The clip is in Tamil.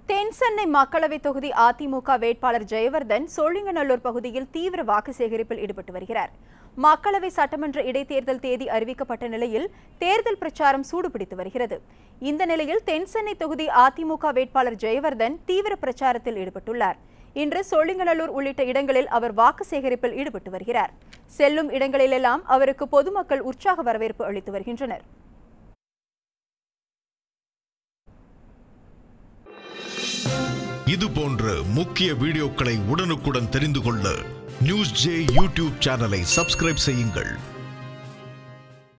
தென்சென்னை மக்களவை தொகுதி அதிமுக வேட்பாளர் ஜெயவர்தன் சோழிங்கநல்லூர் பகுதியில் தீவிர வாக்கு சேகரிப்பில் ஈடுபட்டு வருகிறார் மக்களவை சட்டமன்ற இடைத்தேர்தல் தேதி அறிவிக்கப்பட்ட நிலையில் தேர்தல் பிரச்சாரம் சூடுபிடித்து வருகிறது இந்த நிலையில் தென்சென்னை தொகுதி அதிமுக வேட்பாளர் ஜெயவர்தன் தீவிர பிரச்சாரத்தில் ஈடுபட்டுள்ளார் இன்று சோழிங்கநல்லூர் உள்ளிட்ட இடங்களில் அவர் வாக்கு சேகரிப்பில் ஈடுபட்டு வருகிறார் செல்லும் இடங்களிலெல்லாம் அவருக்கு பொதுமக்கள் உற்சாக வரவேற்பு அளித்து வருகின்றனர் இது போன்ற முக்கிய வீடியோக்களை உடனுக்குடன் தெரிந்து கொள்ள நியூஸ் ஜே யூடியூப் சேனலை சப்ஸ்கிரைப் செய்யுங்கள்